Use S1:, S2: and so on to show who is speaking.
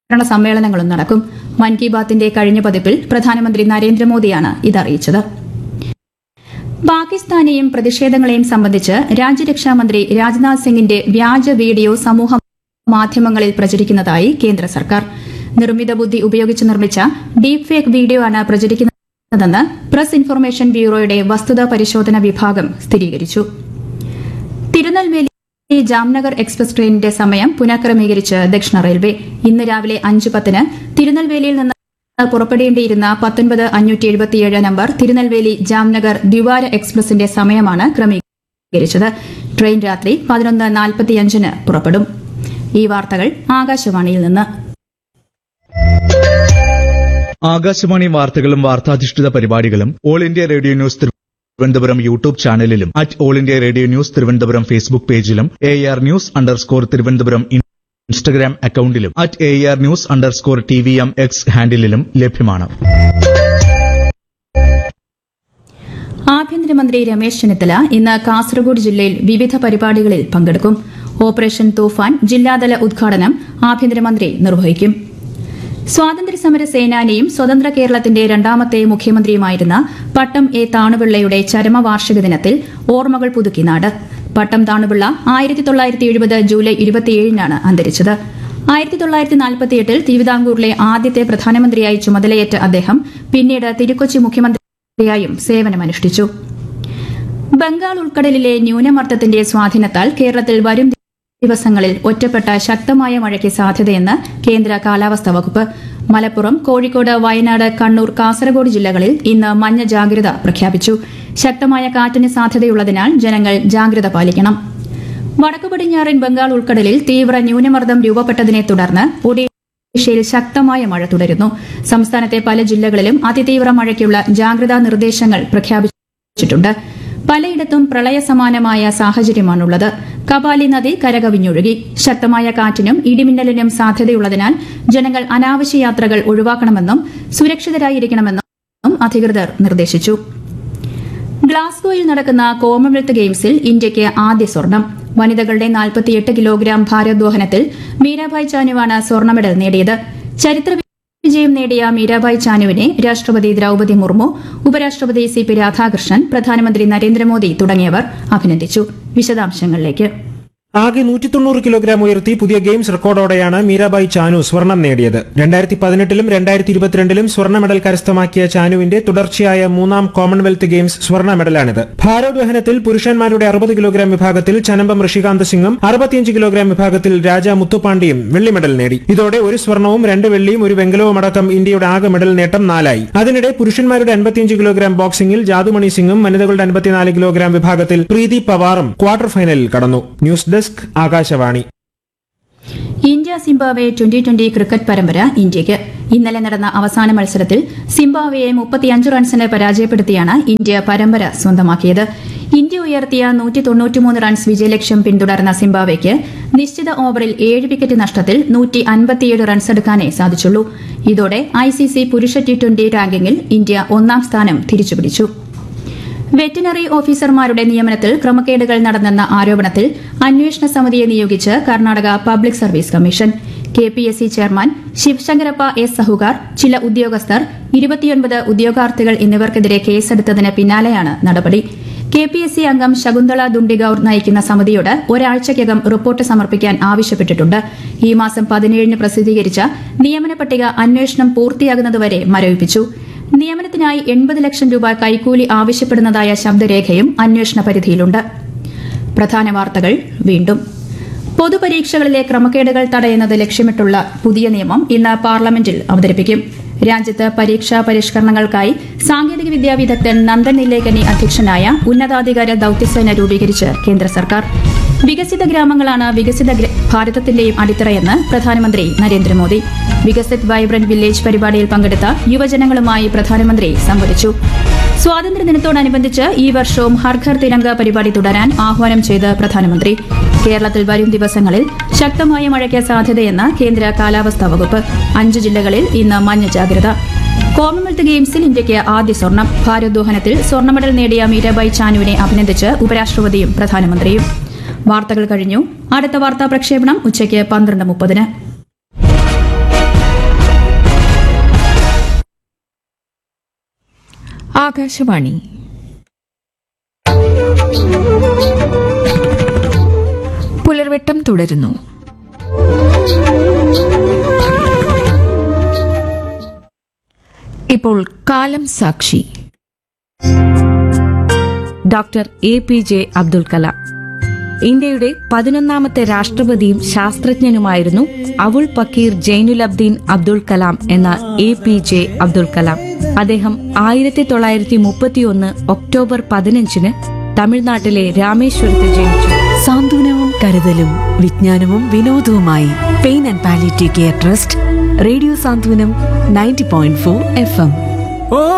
S1: പ്രചാരണ സമ്മേളനങ്ങളും നടക്കും മൻ കി ബാത്തിന്റെ കഴിഞ്ഞ പതിപ്പിൽ പ്രധാനമന്ത്രി നരേന്ദ്രമോദിയാണ് ഇതറിയിച്ചത് പാകിസ്ഥാനെയും പ്രതിഷേധങ്ങളെയും സംബന്ധിച്ച് രാജ്യരക്ഷാമന്ത്രി രാജ്നാഥ് സിംഗിന്റെ വ്യാജ വീഡിയോ സമൂഹ മാധ്യമങ്ങളിൽ പ്രചരിക്കുന്നതായി കേന്ദ്ര സർക്കാർ നിർമ്മിത ബുദ്ധി ഉപയോഗിച്ച് നിർമ്മിച്ച ഡീപ് ഫേക്ക് വീഡിയോ ആണ് പ്രചരിക്കുന്നതെന്ന് പ്രസ് ഇൻഫർമേഷൻ ബ്യൂറോയുടെ വസ്തുതാ പരിശോധന വിഭാഗം സ്ഥിരീകരിച്ചു തിരുനെൽവേലി ജാംനഗർ എക്സ്പ്രസ് ട്രെയിനിന്റെ സമയം പുനഃക്രമീകരിച്ച് ദക്ഷിണ റെയിൽവേ ഇന്ന് രാവിലെ അഞ്ച് പത്തിന് തിരുനെൽവേലിയിൽ നിന്ന് പുറപ്പെടേണ്ടിയിരുന്ന പത്തൊൻപത് അഞ്ഞൂറ്റി എഴുപത്തിയേഴ് നമ്പർ തിരുനെൽവേലി ജാംനഗർ ദ്വിവാര എക്സ്പ്രസിന്റെ സമയമാണ് ക്രമീകരിച്ചത് ട്രെയിൻ രാത്രി പതിനൊന്ന് നാൽപ്പത്തിയഞ്ചിന് പുറപ്പെടും ഈ വാർത്തകൾ ആകാശവാണിയിൽ നിന്ന്
S2: ആകാശവാണി വാർത്തകളും വാർത്താധിഷ്ഠിത പരിപാടികളും All India Radio news Thiruvananthapuram YouTube ചാനലിലും at All India Radio news Thiruvananthapuram Facebook പേജിലും A R news underscore Thiruvananthapuram Instagram അക്കൌണ്ടിലും at A R news underscore T V M X ഹാൻഡിലും ലഭ്യമാണ്
S1: ആഭ്യന്തരമന്ത്രി രമേശ് ചെന്നിത്തല ഇന്ന് കാസർഗോഡ് ജില്ലയിൽ വിവിധ പരിപാടികളിൽ പങ്കെടുക്കും ഓപ്പറേഷൻ തൂഫാൻ ജില്ലാതല ഉദ്ഘാടനം ആഭ്യന്തരമന്ത്രി നിർവഹിക്കും സ്വാതന്ത്ര്യസമര സേനാനിയും സ്വതന്ത്ര കേരളത്തിന്റെ രണ്ടാമത്തെ മുഖ്യമന്ത്രിയുമായിരുന്ന പട്ടം എ താണുപിള്ളയുടെ ചരമവാർഷിക ദിനത്തിൽ ഓർമ്മകൾ പുതുക്കി നാട് പട്ടം താണുപിള്ള ആയിരത്തി തൊള്ളായിരത്തി എഴുപത് ജൂലൈ ഇരുപത്തിയേഴിനാണ് അന്തരിച്ചത് ആയിരത്തി തൊള്ളായിരത്തി നാൽപ്പത്തിയെട്ടിൽ തിരുവിതാംകൂറിലെ ആദ്യത്തെ പ്രധാനമന്ത്രിയായി ചുമതലയേറ്റ അദ്ദേഹം പിന്നീട് തിരുക്കൊച്ചി മുഖ്യമന്ത്രിയായും സേവനമനുഷ്ഠിച്ചു ബംഗാൾ ഉൾക്കടലിലെ ന്യൂനമർദ്ദത്തിന്റെ സ്വാധീനത്താൽ കേരളത്തിൽ വരും ദിവസങ്ങളിൽ ഒറ്റപ്പെട്ട ശക്തമായ മഴയ്ക്ക് സാധ്യതയെന്ന് കേന്ദ്ര കാലാവസ്ഥാ വകുപ്പ് മലപ്പുറം കോഴിക്കോട് വയനാട് കണ്ണൂർ കാസർഗോഡ് ജില്ലകളിൽ ഇന്ന് മഞ്ഞ ജാഗ്രത പ്രഖ്യാപിച്ചു ശക്തമായ കാറ്റിന് സാധ്യതയുള്ളതിനാൽ ജനങ്ങൾ ജാഗ്രത പാലിക്കണം വടക്കു പടിഞ്ഞാറൻ ബംഗാൾ ഉൾക്കടലിൽ തീവ്ര ന്യൂനമർദ്ദം രൂപപ്പെട്ടതിനെ തുടർന്ന് ഒഡീഷയിൽ ശക്തമായ മഴ തുടരുന്നു സംസ്ഥാനത്തെ പല ജില്ലകളിലും അതിതീവ്ര മഴയ്ക്കുള്ള ജാഗ്രതാ നിർദ്ദേശങ്ങൾ പ്രഖ്യാപിച്ചിട്ടുണ്ട് പലയിടത്തും പ്രളയസമാനമായ സാഹചര്യമാണുള്ളത് കപാലി നദി കരകവിഞ്ഞൊഴുകി ശക്തമായ കാറ്റിനും ഇടിമിന്നലിനും സാധ്യതയുള്ളതിനാൽ ജനങ്ങൾ അനാവശ്യ യാത്രകൾ ഒഴിവാക്കണമെന്നും സുരക്ഷിതരായിരിക്കണമെന്നും അധികൃതർ നിർദ്ദേശിച്ചു ഗ്ലാസ്ഗോയിൽ നടക്കുന്ന കോമൺവെൽത്ത് ഗെയിംസിൽ ഇന്ത്യയ്ക്ക് ആദ്യ സ്വർണം വനിതകളുടെ 48 കിലോഗ്രാം ഭാരോദ്വഹനത്തിൽ മീരാഭായ് ചാനുവാണ് സ്വർണ്ണ മെഡൽ നേടിയത് ചരിത്ര വിജയം നേടിയ മീരാഭായ് ചാനുവിനെ രാഷ്ട്രപതി ദ്രൌപതി മുർമു ഉപരാഷ്ട്രപതി സി പി രാധാകൃഷ്ണൻ പ്രധാനമന്ത്രി നരേന്ദ്രമോദി തുടങ്ങിയവർ അഭിനന്ദിച്ചു വിശദാംശങ്ങളിലേക്ക്
S3: ആകെ നൂറ്റി തൊണ്ണൂറ് കിലോഗ്രാം ഉയർത്തി പുതിയ ഗെയിംസ് റെക്കോർഡോടെയാണ് മീരാബായി ചാനു സ്വർണം നേടിയത് രണ്ടായിരത്തി പതിനെട്ടിലും രണ്ടായിരത്തി ഇരുപത്തിരണ്ടിലും സ്വർണ്ണ മെഡൽ കരസ്ഥമാക്കിയ ചാനുവിന്റെ തുടർച്ചയായ മൂന്നാം കോമൺവെൽത്ത് ഗെയിംസ് സ്വർണ്ണ മെഡലാണിത് ഭാരോദ്വഹനത്തിൽ പുരുഷന്മാരുടെ അറുപത് കിലോഗ്രാം വിഭാഗത്തിൽ ചനമ്പം ഋഷികാന്ത് സിംഗും അറുപത്തിയഞ്ച് കിലോഗ്രാം വിഭാഗത്തിൽ രാജ മുത്തുപാണ്ഡിയും വെള്ളി മെഡൽ നേടി ഇതോടെ ഒരു സ്വർണവും രണ്ട് വെള്ളിയും ഒരു വെങ്കലവും അടക്കം ഇന്ത്യയുടെ ആകെ മെഡൽ നേട്ടം നാലായി അതിനിടെ പുരുഷന്മാരുടെ അൻപത്തിയഞ്ച് കിലോഗ്രാം ബോക്സിംഗിൽ ജാദുമണി സിംഗും വനിതകളുടെ അൻപത്തിനാല് കിലോഗ്രാം വിഭാഗത്തിൽ പ്രീതി പവാറും ക്വാർട്ടർ ഫൈനലിൽ കടന്നു news desk Akashvani
S1: India Zimbabwe twenty twenty cricket പരമ്പര ഇന്ത്യയ്ക്ക് ഇന്നലെ നടന്ന അവസാന മത്സരത്തിൽ സിംബാബ്വെയെ മുപ്പത്തിയഞ്ച് റൺസിന് പരാജയപ്പെടുത്തിയാണ് ഇന്ത്യ പരമ്പര സ്വന്തമാക്കിയത് ഇന്ത്യ ഉയർത്തിയ നൂറ്റി തൊണ്ണൂറ്റിമൂന്ന് റൺസ് വിജയലക്ഷ്യം പിന്തുടർന്ന സിംബാബ്വെയ്ക്ക് നിശ്ചിത ഓവറിൽ ഏഴ് വിക്കറ്റ് നഷ്ടത്തിൽ നൂറ്റി അൻപത്തിയേഴ് റൺസ് എടുക്കാനേ സാധിച്ചുള്ളൂ ഇതോടെ ഐസിസി പുരുഷ ടി ട്വന്റി റാങ്കിങ്ങിൽ ഇന്ത്യ ഒന്നാം സ്ഥാനം തിരിച്ചുപിടിച്ചു വെറ്റിനറി ഓഫീസർമാരുടെ നിയമനത്തിൽ ക്രമക്കേടുകൾ നടന്നെന്ന ആരോപണത്തിൽ അന്വേഷണ സമിതിയെ നിയോഗിച്ച് Karnataka public service commission K P S C chairman Shivashankarappa S Sahukar ചില ഉദ്യോഗസ്ഥർ ഇരുപത്തിയൊൻപത് ഉദ്യോഗാർത്ഥികൾ എന്നിവർക്കെതിരെ കേസെടുത്തതിന് പിന്നാലെയാണ് നടപടി കെ പി എസ് സി അംഗം ശകുന്തള ദുണ്ടിഗൌർ നയിക്കുന്ന സമിതിയോട് ഒരാഴ്ചയ്ക്കകം റിപ്പോർട്ട് സമർപ്പിക്കാൻ ആവശ്യപ്പെട്ടിട്ടുണ്ട് ഈ മാസം പതിനേഴിന് പ്രസിദ്ധീകരിച്ച നിയമന പട്ടിക അന്വേഷണം പൂർത്തിയാകുന്നതുവരെ മരവിപ്പിച്ചു നിയമനത്തിനായി എൺപത് ലക്ഷം രൂപ കൈക്കൂലി ആവശ്യപ്പെടുന്നതായ ശബ്ദരേഖയും അന്വേഷണ പരിധിയിലുണ്ട് പ്രധാന വാർത്തകൾ വീണ്ടും പൊതുപരീക്ഷകളിലെ ക്രമക്കേടുകൾ തടയുന്നത് ലക്ഷ്യമിട്ടുള്ള പുതിയ നിയമം ഇന്ന് പാർലമെന്റിൽ അവതരിപ്പിക്കും രാജ്യത്ത് പരീക്ഷാ പരിഷ്കരണങ്ങൾക്കായി സാങ്കേതിക വിദ്യാ വിദഗ്ധൻ നന്ദൻ നിലേകനി അധ്യക്ഷനായ ഉന്നതാധികാര ദൌത്യസേന രൂപീകരിച്ച് കേന്ദ്ര സർക്കാർ വികസിത ഗ്രാമങ്ങളാണ് വികസിത ഗ്ര- ഭാരതത്തിന്റെയും അടിത്തറയെന്ന് പ്രധാനമന്ത്രി നരേന്ദ്രമോദി വികസിത് വൈബ്രന്റ് വില്ലേജ് പരിപാടിയിൽ പങ്കെടുത്ത യുവജനങ്ങളുമായി പ്രധാനമന്ത്രി സംവദിച്ചു സ്വാതന്ത്ര്യദിനത്തോടനുബന്ധിച്ച് ഈ വർഷവും ഹർ ഘർ തിരങ്ക പരിപാടി തുടരാൻ ആഹ്വാനം ചെയ്ത് പ്രധാനമന്ത്രി കേരളത്തിൽ വരും ദിവസങ്ങളിൽ ശക്തമായ മഴയ്ക്ക് സാധ്യതയെന്ന് കേന്ദ്ര കാലാവസ്ഥാ വകുപ്പ് അഞ്ച് ജില്ലകളിൽ ഇന്ന് മഞ്ഞ ജാഗ്രത കോമൺവെൽത്ത് ഗെയിംസിൽ ഇന്ത്യയ്ക്ക് ആദ്യ സ്വർണം ഭാരോദ്വഹനത്തിൽ സ്വർണ്ണ മെഡൽ നേടിയ മീരാബായി ചാനുവിനെ അഭിനന്ദിച്ച് ഉപരാഷ്ട്രപതിയും പ്രധാനമന്ത്രിയും വാർത്തകൾ കഴിഞ്ഞു അടുത്ത വാർത്താ പ്രക്ഷേപണം ഉച്ചയ്ക്ക് പന്ത്രണ്ട് മുപ്പതിന്
S4: ആകാശവാണി പുലർവെട്ടം തുടരുന്നു ഇപ്പോൾ കാലം സാക്ഷി
S5: doctor A P J Abdul Kalam ഇന്ത്യയുടെ പതിനൊന്നാമത്തെ രാഷ്ട്രപതിയും ശാസ്ത്രജ്ഞനുമായിരുന്നു അവുൾ പക്കീർ ജൈനുലബ്ദീൻ അബ്ദുൽ കലാം എന്ന A P J Abdul Kalam അദ്ദേഹം ആയിരത്തി തൊള്ളായിരത്തി മുപ്പത്തിയൊന്ന് ഒക്ടോബർ പതിനഞ്ചിന് തമിഴ്നാട്ടിലെ രാമേശ്വരത്ത് ജനിച്ചു
S6: സാന്ത്വനവും കരുതലും വിജ്ഞാനവും വിനോദവുമായി pain and palliative care trust radio Santhwanam ninety point four F M
S3: oh